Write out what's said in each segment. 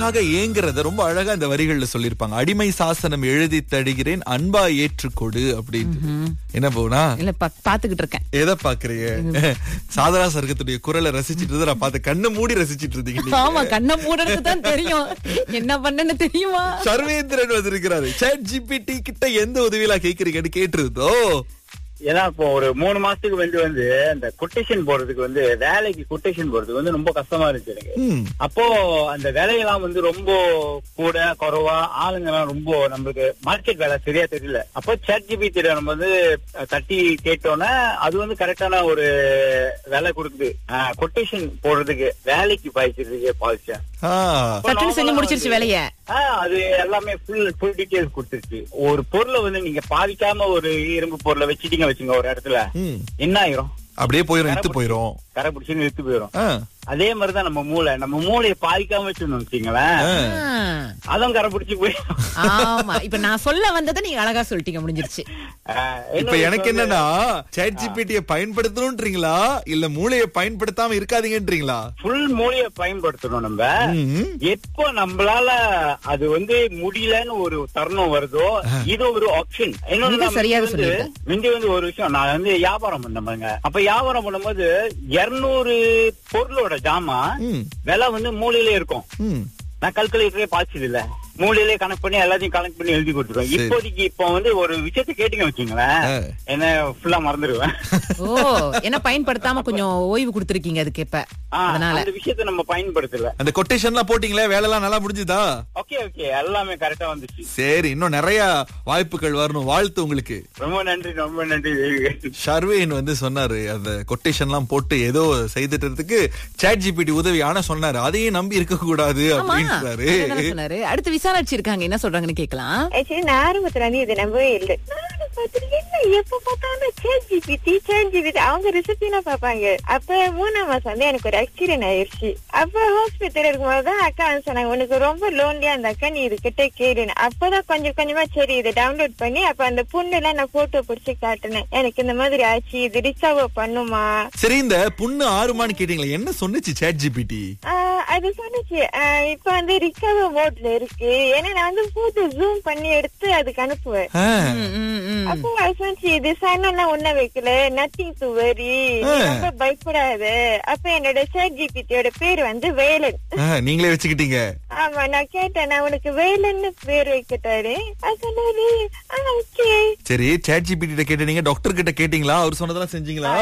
உனக்காக ஏங்குறத ரொம்ப அழகா இந்த வரிகள்ல சொல்லிருப்பாங்க அடிமை சாசனம் எழுதி தடுகிறேன் அன்பா ஏற்றுக்கொடு அப்படின்னு என்ன போனா இல்ல பா- பாத்துக்கிட்டு இருக்கேன் எதை பாக்குறீங்க சாதரா சர்க்கத்துடைய குரலை ரசிச்சிட்டு இருந்தது நான் பார்த்த கண்ணை மூடி ரசிச்சிட்டு இருந்தீங்க நீங்க. ஆமா கண்ணை மூடுறதுக்கு தான் தெரியும் என்ன பண்ணன்னு தெரியுமா சர்வேந்திரன் வந்திருக்கிறாரு சாட் ஜிபிடி கிட்ட எந்த உதவியெல்லாம் கேக்குறீங்கன்னு கேட்டிருந்தோ ஏன்னா இப்போ ஒரு மூணு மாசத்துக்கு வந்து வந்து அந்த கொட்டேஷன் போடுறதுக்கு வந்து வேலைக்கு கொட்டேஷன் போடுறதுக்கு வந்து ரொம்ப கஷ்டமா இருந்துச்சு எனக்கு ம், அப்போ அந்த வேலையெல்லாம் வந்து ரொம்ப கூட குறைவா ஆளுங்கெல்லாம் ரொம்ப நம்மளுக்கு மார்க்கெட் வேலை சரியா தெரியல அப்போ சேட் ஜிபிடி நம்ம வந்து தட்டி கேட்டோன்னே அது வந்து கரெக்டான ஒரு வேலை கொடுக்குது கொட்டேஷன் போடுறதுக்கு வேலைக்கு பாய்க்கிறதுக்கு பாய்ச்சா ஆ, சட்டுன்னு செஞ்சு முடிச்சிருச்சு வேலைய அது எல்லாமே ஃபுல் ஃபுல் டீடைல்ஸ் கொடுத்துருச்சு ஒரு பொருளை வந்து நீங்க பாதிக்காம ஒரு இரும்பு பொருளை வச்சிட்டீங்க வச்சுங்க ஒரு இடத்துல ம். என்ன ஆயிரும் அப்படியே போயிரும் இத்து போயிரும் கரை பிடிச்சுன்னு எடுத்து போயிரும் ஆ, அதே மாதிரிதான் நம்ம மூளை நம்ம மூளையை பாதிக்காம வச்சிருந்தோம் வச்சுங்களேன் ஆ. அதுவும் கரை பிடிச்சு போயிடும் ஆமா இப்ப நான் சொல்ல வந்ததை நீங்க அழகா சொல்லிட்டீங்க முடிஞ்சிருச்சு ஆஹ் இப்ப இன்னொரு எனக்கு வந்து- என்னன்னா சாட் ஜிபிடிய பயன்படுத்தணும்ன்றீங்களா இல்ல மூளைய பயன்படுத்தாம இருக்காதீங்கன்றீங்களா ஃபுல் மூளையை பயன்படுத்தணும் நம்ம ம். எப்போ நம்மளால அது வந்து முடியலன்னு ஒரு தருணம் வருதோ இது ஒரு ஆப்ஷன் மிக சரியாக வந்து சொன்னீங்க. முந்தி வந்து ஒரு விஷயம் நான் வந்து வியாபாரம் பண்ணேங்க அப்ப வியாபாரம் பண்ணும்போது இருநூறு பொருளோட ஜாமான் ம். விலை வந்து மூலையிலே இருக்கும் ம். நான் கல்குலேட்டரே பாய்ச்சது இல்ல மூலையிலே கணக்கு பண்ணி எல்லாத்தையும் கணக்கு பண்ணி எழுதி கொடுத்துருவேன் சரி. இப்போதைக்கு இப்போ வந்து ஒரு விஷயத்தை கேட்டீங்க வச்சுங்களேன் ஆ. என்ன ஃபுல்லா மறந்துடுவேன் ஓ என்ன பயன்படுத்தாம கொஞ்சம் ஓய்வு கொடுத்திருக்கீங்க அதுக்கு இப்ப ஆ, அதனால அந்த விஷயத்தை நம்ம பயன்படுத்தல அந்த கொட்டேஷன்லாம் போட்டீங்களே வேலைலாம் நல்லா முடிஞ்சுதா ஓகே ஓகே எல்லாமே கரெக்டா வந்துச்சு சரி இன்னும் நிறைய வாய்ப்புகள் வரணும் வாழ்த்து உங்களுக்கு ரொம்ப நன்றி ரொம்ப நன்றி ஷர்வேன் வந்து சொன்னாரு அந்த கொட்டேஷன்லாம் போட்டு ஏதோ செய்துட்டதுக்கு சாட் ஜிபிடி உதவி ஆனா சொன்னாரு அதையும் நம்பி இருக்க கூடாது ஆமா அப்படின்றாரு அதுதானே சொன்னாரு அடுத்து விசாலாட்சி இருக்காங்க என்ன சொல்றாங்கன்னு கேக்கலாம் ஆக்சுவலி நான் ஆரம்பத்துல வந்து இதை நம்பவே இல்லை நானும் பார்த்துட்டு, என்ன எப்ப பார்த்தாலும் சேட் ஜிபிடி சேட் ஜிபிடி அவங்க ரெசிபி எல்லாம் பார்ப்பாங்க அப்ப மூணாம் மாசம் வந்து எனக்கு ஒரு ஆக்சிடென்ட் ஆயிடுச்சு அப்ப ஹாஸ்பிட்டல் இருக்கும்போது தான் அக்கா வந்து சொன்னாங்க உனக்கு ரொம்ப லோன்லியா அந்த அக்கா நீ இது கிட்ட கேளுன்னு அப்பதான் கொஞ்சம் கொஞ்சமா சரி இதை டவுன்லோட் பண்ணி அப்ப அந்த பொண்ணு எல்லாம் நான் போட்டோ பிடிச்சு காட்டினேன் எனக்கு இந்த மாதிரி ஆச்சு இது ரிச்சாவோ பண்ணுமா சரி இந்த புண்ணு ஆறுமான்னு கேட்டீங்களா என்ன சொன்னுச்சு சாட் ஜிபிடி ஆஹ் அது சொன்னுச்சு ஆஹ் இப்ப வந்து ரிகவர் மோட்ல இருக்கு ஏன்னா நான் வந்து போட்டோ ஜூம் பண்ணி எடுத்து அதுக்கு அனுப்புவேன் ம், ம், ம். அப்போ அது சொன்னிச்சு இது சன்னெல்லாம் ஒண்ண வைக்கல நத்திங் டு வெரி ரொம்ப பயப்படாத அப்ப என்னோட சேட் ஜிபிடியோட பேர் வந்து வேலன் நீங்களே வச்சுக்கிட்டீங்க ஆமா நான் கேட்டேன் நான் உனக்கு வேலன்னு பேர் வைக்கட்டாரு அது சொன்னாரு ஓகே சரி சாட் ஜிபிடி கிட்ட கேட்டீங்க டாக்டர் கிட்ட கேட்டீங்களா அவர் சொன்னதெல்லாம் செஞ்சீங்களா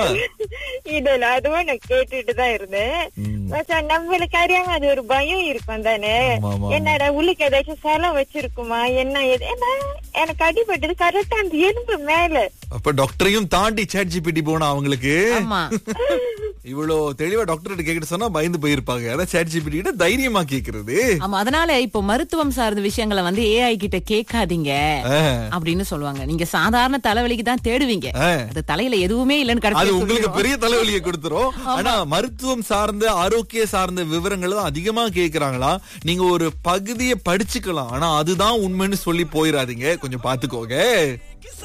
இதுல அதுவும் நான் கேட்டுட்டு தான் இருந்தேன் ம். மச்சான், நம்மளுக்கு அறியாம அது ஒரு பயம் இருக்கும் தானே ஆமா, ஆமா, ஆமா. என்னடா உள்ளுக்கு ஏதாச்சும் சலம் வச்சிருக்குமா என்ன ஏது ஏன்னா எனக்கு அடிபட்டது கரெக்டா அந்த எலும்பு மேல அப்ப டாக்டரையும் தாண்டி சாட் ஜிபிடி போனா அவங்களுக்கு ஆமா இவ்வளவு தெளிவா டாக்டர் கிட்ட கேக்கிட்டு சொன்னா பயந்து போயிருப்பாங்க அதான் சாட் ஜிபிடி கிட்ட தைரியமா கேக்குறது ஆமா அதனால இப்போ மருத்துவம் சார்ந்த விஷயங்களை வந்து ஏஐ கிட்ட கேட்காதீங்க ஆ. அப்படின்னு சொல்லுவாங்க நீங்க சாதாரண தலைவலிக்கு தான் தேடுவீங்க ஆ. அது தலையில எதுவுமே இல்லைன்னு அது கடைசியா உங்களுக்கு சொல்லிடும். பெரிய தலைவலியை கொடுத்துரும் ஆனா மருத்துவம் சார்ந்த ஆரோக்கிய சார்ந்த விவரங்கள் தான் அதிகமா கேக்குறாங்களா நீங்க ஒரு பகுதியை படிச்சுக்கலாம் ஆனா அதுதான் உண்மைன்னு சொல்லி போயிடாதீங்க கொஞ்சம் பாத்துக்கோங்க